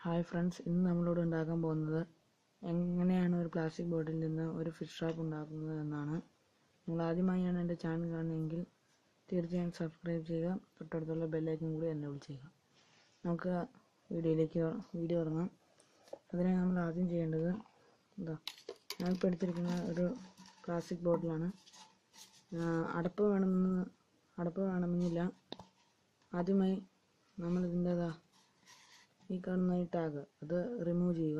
hi friends ഇന്ന് നമ്മളിവിടെ ഉണ്ടാക്കാൻ പോകുന്നത് എങ്ങനെയാണ് ഒരു പ്ലാസ്റ്റിക് ബോട്ടിൽ നിന്ന് ഒരു ഫിഷ് ട്രാപ്പ് ഉണ്ടാക്കുന്നത് എന്നാണ് നിങ്ങൾ ആദ്യമായാണ് എൻ്റെ ചാനൽ കാണുന്നതെങ്കിൽ തീർച്ചയായും സബ്സ്ക്രൈബ് ചെയ്യുക തൊട്ടടുത്തുള്ള ബെല്ലൈക്കൻ കൂടി എന്നെ ചെയ്യുക നമുക്ക് വീഡിയോയിലേക്ക് വീഡിയോ തുടങ്ങാം അതിനായി നമ്മൾ ആദ്യം ചെയ്യേണ്ടത് എന്താ ഞാനിപ്പോൾ എടുത്തിരിക്കുന്ന ഒരു പ്ലാസ്റ്റിക് ബോട്ടിലാണ് ആ, അടപ്പ് വേണമെന്ന് അടപ്പ് വേണമെന്നില്ല ആദ്യമായി നമ്മൾ ഇതിൻ്റെതാ ഈ കാണുന്ന ഈ ടാഗ് അത് റിമൂവ് ചെയ്യുക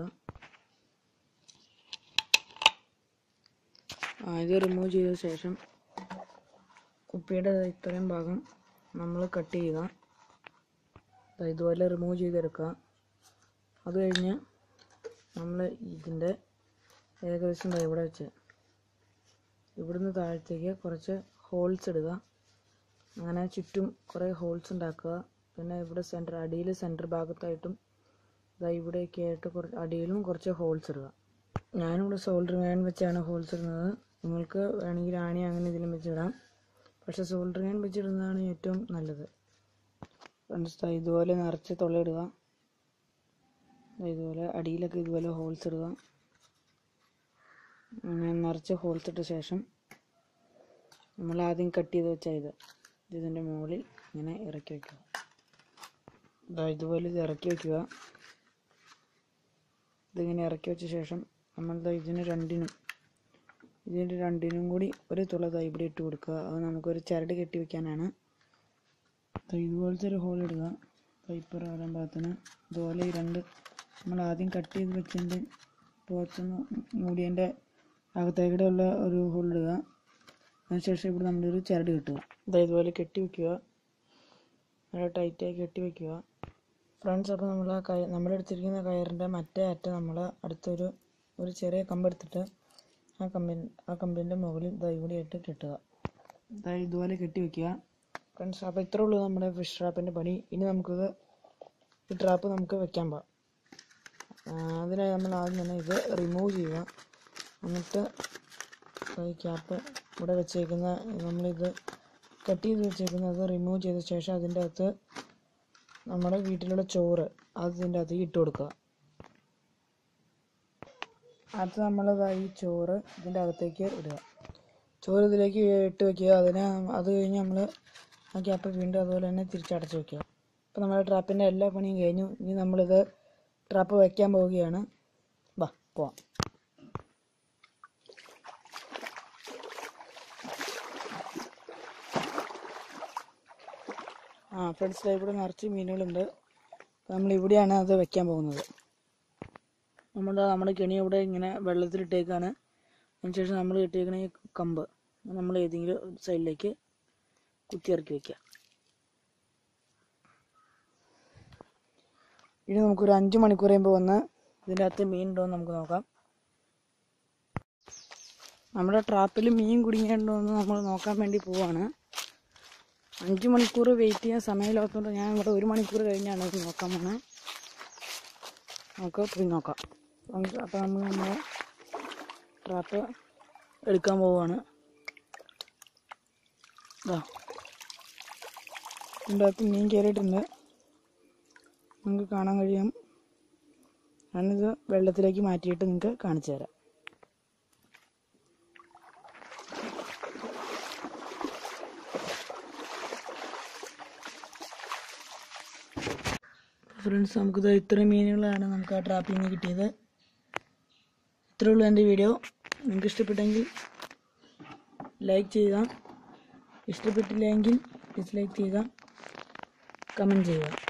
ആ, ഇത് റിമൂവ് ചെയ്ത ശേഷം കുപ്പിയുടെ ഇത്രയും ഭാഗം നമ്മൾ കട്ട് ചെയ്യുക ദാ ഇതുപോലെ റിമൂവ് ചെയ്തെടുക്കുക അത് കഴിഞ്ഞ് നമ്മൾ ഇതിൻ്റെ ഏകദേശം ദാ ഇവിടെ വെച്ച് ഇവിടുന്ന് താഴത്തേക്ക് കുറച്ച് ഹോൾസ് ഇടുക അങ്ങനെ ചുറ്റും കുറേ ഹോൾസ് ഉണ്ടാക്കുക പിന്നെ ഇവിടെ സെൻറ്റർ അടിയിൽ സെൻറ്റർ ഭാഗത്തായിട്ടും ഇതാ ഇവിടെയൊക്കെ ആയിട്ട് കുറച്ച് അടിയിലും കുറച്ച് ഹോൾസ് ഇടുക ഞാനിവിടെ സോൾഡർ മാൻ വെച്ചാണ് ഹോൾസ് ഇടുന്നത് നിങ്ങൾക്ക് വേണമെങ്കിൽ ആണി അങ്ങനെ ഇതിലും വെച്ചിടാം പക്ഷെ സോൾഡർ മാൻ വെച്ചിടുന്നതാണ് ഏറ്റവും നല്ലത് ഫ്രണ്ട്സ് ദാ ഇതുപോലെ നിറച്ച് തുളയിടുക ദാ ഇതുപോലെ അടിയിലൊക്കെ ഇതുപോലെ ഹോൾസ് ഇടുക അങ്ങനെ നിറച്ച് ഹോൾസ് ഇട്ട ശേഷം നമ്മൾ ആദ്യം കട്ട് ചെയ്ത് വെച്ച ഇത് ഇതിൻ്റെ മുകളിൽ ഇങ്ങനെ ഇറക്കി വയ്ക്കുക ഇതാ ഇതുപോലെ ഇത് ഇറക്കി വയ്ക്കുക ഇതിങ്ങനെ ഇറക്കി വെച്ച ശേഷം നമ്മൾ ദാ ഇതിന് രണ്ടിനും ഇതിൻ്റെ രണ്ടിനും കൂടി ഒരു തുള ദാ ഇവിടെ ഇട്ട് കൊടുക്കുക അത് നമുക്കൊരു ചരട് കെട്ടി വെക്കാനാണ് ദാ ഇതുപോലത്തെ ഒരു ഹോൾ ഇടുക പൈപ്പർ വരാൻ ഭാഗത്തിന് ഇതുപോലെ ഈ രണ്ട് നമ്മൾ ആദ്യം കട്ട് ചെയ്ത് വെച്ചതിൻ്റെ പുറത്തുനിന്ന് മൂടിയതിൻ്റെ അകത്തേക്കൂടെ ഉള്ള ഒരു ഹോൾ ഇടുക അതിനുശേഷം ഇവിടെ നമ്മളൊരു ചരട് കെട്ടുക ഇതാ ഇതുപോലെ കെട്ടി വെക്കുക നല്ല ടൈറ്റായി കെട്ടി വെക്കുക ഫ്രണ്ട്സ് അപ്പോൾ നമ്മൾ ആ കയ നമ്മളെടുത്തിരിക്കുന്ന കയറിൻ്റെ മറ്റേ അറ്റം നമ്മൾ അടുത്തൊരു ഒരു ചെറിയ കമ്പെടുത്തിട്ട് ആ കമ്പിൻ ആ കമ്പിൻ്റെ മുകളിൽ ദാ ഇവിടെയായിട്ട് കെട്ടുക ദാ ഇതുപോലെ കെട്ടി വെക്കുക ഫ്രണ്ട്സ് അപ്പോൾ ഇത്രേ ഉള്ളൂ നമ്മുടെ ഫിഷ് ട്രാപ്പിൻ്റെ പണി ഇനി നമുക്കിത് ഈ ട്രാപ്പ് നമുക്ക് വെക്കാൻ പോകാം ആ, അതിനായി നമ്മൾ ആദ്യം തന്നെ ഇത് റിമൂവ് ചെയ്യുക എന്നിട്ട് ഈ ക്യാപ്പ് ഇവിടെ വെച്ചേക്കുന്ന നമ്മളിത് കട്ട് ചെയ്ത് വെച്ചേക്കുന്നത് റിമൂവ് ചെയ്ത ശേഷം അതിൻ്റെ അകത്ത് നമ്മുടെ വീട്ടിലുള്ള ചോറ് അത് ഇതിൻ്റെ അകത്ത് ഇട്ട് കൊടുക്കുക അത് നമ്മൾ ഈ ചോറ് ഇതിൻ്റെ അകത്തേക്ക് ഇടുക ചോറ് ഇതിലേക്ക് ഇട്ട് വെക്കുക അതിനെ അത് കഴിഞ്ഞ് നമ്മൾ ആ ക്യാപ്പ് വീണ്ടും അതുപോലെ തന്നെ തിരിച്ചടച്ച് വെക്കുക അപ്പോൾ നമ്മുടെ ട്രാപ്പിൻ്റെ എല്ലാ പണിയും കഴിഞ്ഞു ഇനി നമ്മളിത് ട്രാപ്പ് വയ്ക്കാൻ പോവുകയാണ് വാ പോവാം ആ ഫ്രണ്ട്സ് ഇവിടെ നിറച്ച് മീനുകളുണ്ട് നമ്മൾ ഇവിടെയാണ് അത് വെക്കാൻ പോകുന്നത് നമ്മൾ നമ്മുടെ കെണി ഇവിടെ ഇങ്ങനെ വെള്ളത്തിലിട്ടേക്കാണ് അതിനുശേഷം നമ്മൾ ഇട്ടേക്കണ ഈ കമ്പ് നമ്മൾ ഏതെങ്കിലും ഒരു സൈഡിലേക്ക് കുത്തിയിറക്കി വെക്കുക ഇനി നമുക്കൊരു അഞ്ച് മണിക്കൂർ കഴിയുമ്പോൾ വന്ന് ഇതിൻ്റെ അകത്ത് മീൻ ഉണ്ടോ എന്ന് നമുക്ക് നോക്കാം നമ്മുടെ ട്രാപ്പിൽ മീൻ കുടുങ്ങിയിട്ടുണ്ടോ എന്ന് നമ്മൾ നോക്കാൻ വേണ്ടി പോവാണ് അഞ്ച് മണിക്കൂർ വെയിറ്റ് ചെയ്യാൻ സമയമില്ലാത്തതുകൊണ്ട് ഞാൻ ഇവിടെ ഒരു മണിക്കൂർ കഴിഞ്ഞാണ് ഇത് നോക്കാൻ പോകുന്നത് നമുക്ക് പോയി നോക്കാം നമുക്ക് അപ്പോൾ നമ്മൾ നമ്മുടെ ട്രാപ്പ് എടുക്കാൻ പോവുകയാണ് ഇതാ ഇതിൻ്റെ അകത്ത് മീൻ കയറിയിട്ടുണ്ട് നിങ്ങൾക്ക് കാണാൻ കഴിയും ഞാനിത് വെള്ളത്തിലേക്ക് മാറ്റിയിട്ട് നിങ്ങൾക്ക് കാണിച്ചു തരാം ഫ്രണ്ട്സ് നമുക്കിത് ഇത്രയും മീനുകളാണ് നമുക്ക് ആ ട്രാപ്പിൽ നിന്ന് കിട്ടിയത് ഇത്രേ ഉള്ളൂ എൻ്റെ വീഡിയോ നിങ്ങൾക്ക് ഇഷ്ടപ്പെട്ടെങ്കിൽ ലൈക്ക് ചെയ്യുക ഇഷ്ടപ്പെട്ടില്ലെങ്കിൽ ഡിസ്ലൈക്ക് ചെയ്യുക കമൻറ്റ് ചെയ്യുക